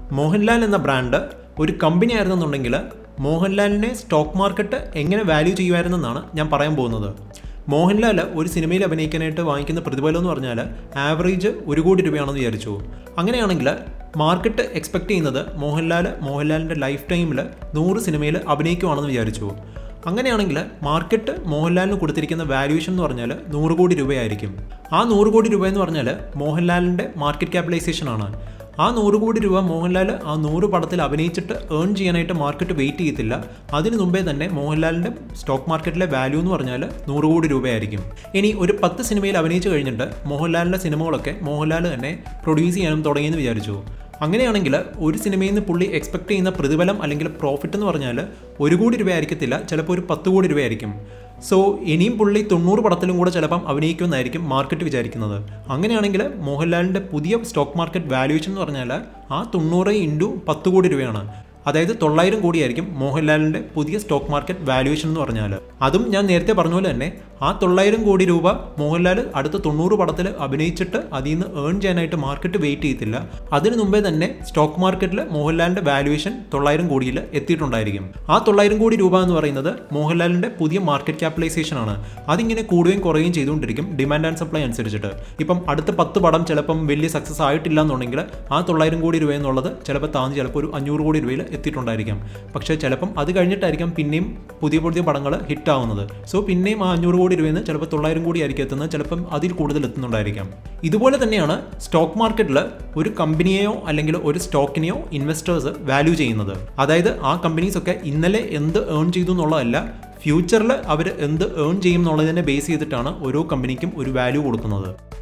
മോഹൻലാൽ എന്ന ബ്രാൻഡ് ഒരു കമ്പനി ആയിരുന്നെന്നുണ്ടെങ്കിൽ മോഹൻലാലിനെ സ്റ്റോക്ക് മാർക്കറ്റ് എങ്ങനെ വാല്യൂ ചെയ്യുമായിരുന്നെന്നാണ് ഞാൻ പറയാൻ പോകുന്നത് മോഹൻലാൽ ഒരു സിനിമയിൽ അഭിനയിക്കാനായിട്ട് വാങ്ങിക്കുന്ന പ്രതിഫലം എന്ന് പറഞ്ഞാൽ ആവറേജ് ഒരു കോടി രൂപയാണെന്ന് വിചാരിച്ചു അങ്ങനെയാണെങ്കിൽ മാർക്കറ്റ് എക്സ്പെക്ട് ചെയ്യുന്നത് മോഹൻലാൽ മോഹൻലാലിൻ്റെ ലൈഫ് ടൈമിൽ നൂറ് സിനിമയിൽ അഭിനയിക്കുവാണെന്ന് വിചാരിച്ചു അങ്ങനെയാണെങ്കിൽ മാർക്കറ്റ് മോഹൻലാലിന് കൊടുത്തിരിക്കുന്ന വാല്യൂഷൻ എന്ന് പറഞ്ഞാൽ നൂറ് കോടി രൂപയായിരിക്കും ആ നൂറ് കോടി രൂപ എന്ന് പറഞ്ഞാൽ മോഹൻലാലിൻ്റെ മാർക്കറ്റ് ക്യാപിറ്റലൈസേഷൻ ആണ് ആ നൂറ് കോടി രൂപ മോഹൻലാൽ ആ നൂറ് പടത്തിൽ അഭിനയിച്ചിട്ട് ഏൺ ചെയ്യാനായിട്ട് മാർക്കറ്റ് വെയിറ്റ് ചെയ്യത്തില്ല അതിന് മുമ്പേ തന്നെ മോഹൻലാലിൻ്റെ സ്റ്റോക്ക് മാർക്കറ്റിലെ വാല്യൂ എന്ന് പറഞ്ഞാൽ നൂറ് കോടി രൂപയായിരിക്കും ഇനി ഒരു പത്ത് സിനിമയിൽ അഭിനയിച്ച് കഴിഞ്ഞിട്ട് മോഹൻലാലിൻ്റെ സിനിമകളൊക്കെ മോഹൻലാൽ തന്നെ പ്രൊഡ്യൂസ് ചെയ്യാനും തുടങ്ങിയെന്ന് വിചാരിച്ചു അങ്ങനെയാണെങ്കിൽ ഒരു സിനിമയിൽ നിന്ന് പുള്ളി എക്സ്പെക്ട് ചെയ്യുന്ന പ്രതിഫലം അല്ലെങ്കിൽ പ്രോഫിറ്റ് എന്ന് പറഞ്ഞാൽ ഒരു കോടി രൂപ ആയിരിക്കത്തില്ല ചിലപ്പോൾ ഒരു പത്ത് കോടി രൂപയായിരിക്കും സോ ഇനിയും പുള്ളി തൊണ്ണൂറ് പടത്തിലും കൂടെ ചിലപ്പം അഭിനയിക്കുമെന്നായിരിക്കും മാർക്കറ്റ് വിചാരിക്കുന്നത് അങ്ങനെയാണെങ്കിൽ മോഹൻലാലിൻ്റെ പുതിയ സ്റ്റോക്ക് മാർക്കറ്റ് വാല്യൂഷൻ എന്ന് പറഞ്ഞാൽ ആ തൊണ്ണൂറ് ഇൻറ്റു പത്ത് കോടി രൂപയാണ് അതായത് തൊള്ളായിരം കോടിയായിരിക്കും മോഹൻലാലിൻ്റെ പുതിയ സ്റ്റോക്ക് മാർക്കറ്റ് വാല്യൂഷൻ എന്ന് പറഞ്ഞാൽ അതും ഞാൻ നേരത്തെ പറഞ്ഞ പോലെ തന്നെ ആ തൊള്ളായിരം കോടി രൂപ മോഹൻലാൽ അടുത്ത തൊണ്ണൂറ് പടത്തിൽ അഭിനയിച്ചിട്ട് അതിൽ നിന്ന് ഏൺ ചെയ്യാനായിട്ട് മാർക്കറ്റ് വെയിറ്റ് ചെയ്യത്തില്ല അതിനു മുമ്പേ തന്നെ സ്റ്റോക്ക് മാർക്കറ്റിൽ മോഹൻലാലിൻ്റെ വാല്യൂഷൻ തൊള്ളായിരം കോടിയിൽ എത്തിയിട്ടുണ്ടായിരിക്കും ആ തൊള്ളായിരം കോടി രൂപ എന്ന് പറയുന്നത് മോഹൻലാലിൻ്റെ പുതിയ മാർക്കറ്റ് ക്യാപിറ്റലൈസേഷൻ ആണ് അതിങ്ങനെ കൂടുകയും കുറയുകയും ചെയ്തുകൊണ്ടിരിക്കും ഡിമാൻഡ് ആൻഡ് സപ്ലൈ അനുസരിച്ചിട്ട് ഇപ്പം അടുത്ത പത്ത് പടം ചിലപ്പം വലിയ സക്സസ് ആയിട്ടില്ല എന്നുണ്ടെങ്കിൽ ആ തൊള്ളായിരം കോടി രൂപ എന്നുള്ളത് ചിലപ്പോൾ താന്ന് ചിലപ്പോൾ ഒരു അഞ്ഞൂറ് കോടി രൂപയിൽ എത്തിയിട്ടുണ്ടായിരിക്കാം പക്ഷേ ചിലപ്പം അത് കഴിഞ്ഞിട്ടായിരിക്കാം പിന്നെയും പുതിയ പുതിയ പടങ്ങൾ ഹിറ്റ് ആവുന്നത് സോ പിന്നെയും ആ അഞ്ഞൂറ് കോടി രൂപയിൽ നിന്ന് ചിലപ്പോൾ തൊള്ളായിരം കോടി ആയിരിക്കും എത്തുന്നത് ചിലപ്പം അതിൽ കൂടുതൽ എത്തുന്നുണ്ടായിരിക്കാം ഇതുപോലെ തന്നെയാണ് സ്റ്റോക്ക് മാർക്കറ്റിൽ ഒരു കമ്പനിയെയോ അല്ലെങ്കിൽ ഒരു സ്റ്റോക്കിനെയോ ഇൻവെസ്റ്റേഴ്സ് വാല്യൂ ചെയ്യുന്നത് അതായത് ആ കമ്പനീസ് ഒക്കെ ഇന്നലെ എന്ത് ഏൺ ചെയ്തു എന്നുള്ളതല്ല ഫ്യൂച്ചറിൽ അവർ എന്ത് ഏൺ ചെയ്യും എന്നുള്ളതിനെ ബേസ് ചെയ്തിട്ടാണ് ഓരോ കമ്പനിക്കും ഒരു വാല്യൂ കൊടുക്കുന്നത്